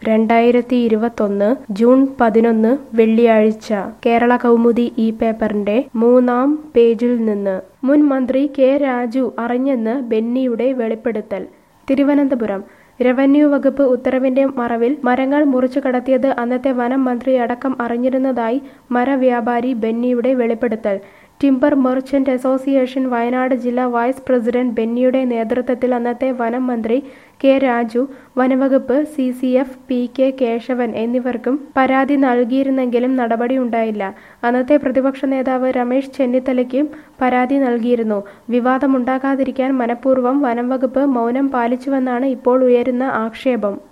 രണ്ടായിരത്തി ഇരുപത്തൊന്ന് ജൂൺ പതിനൊന്ന് വെള്ളിയാഴ്ച കേരള കൗമുദി ഈ പേപ്പറിന്റെ മൂന്നാം പേജിൽ നിന്ന് മുൻ മന്ത്രി കെ രാജു അറിഞ്ഞെന്ന് ബെന്നിയുടെ വെളിപ്പെടുത്തൽ തിരുവനന്തപുരം റവന്യൂ വകുപ്പ് ഉത്തരവിന്റെ മറവിൽ മരങ്ങൾ മുറിച്ചു കടത്തിയത് അന്നത്തെ വനം മന്ത്രി അടക്കം അറിഞ്ഞിരുന്നതായി മരവ്യാപാരി ബെന്നിയുടെ വെളിപ്പെടുത്തൽ ടിംബർ മെർച്ചന്റ് അസോസിയേഷൻ വയനാട് ജില്ലാ വൈസ് പ്രസിഡന്റ് ബെന്നിയുടെ നേതൃത്വത്തിൽ അന്നത്തെ വനം മന്ത്രി കെ രാജു വനവകുപ്പ് C C F P K Keshavan എന്നിവർക്കും പരാതി നൽകിയിരുന്നെങ്കിലും നടപടിയുണ്ടായില്ല അന്നത്തെ പ്രതിപക്ഷ നേതാവ് രമേശ് ചെന്നിത്തലയ്ക്കും പരാതി നൽകിയിരുന്നു വിവാദമുണ്ടാകാതിരിക്കാൻ മനഃപൂർവ്വം വനം വകുപ്പ് മൗനം പാലിച്ചുവെന്നാണ് ഇപ്പോൾ ഉയരുന്ന ആക്ഷേപം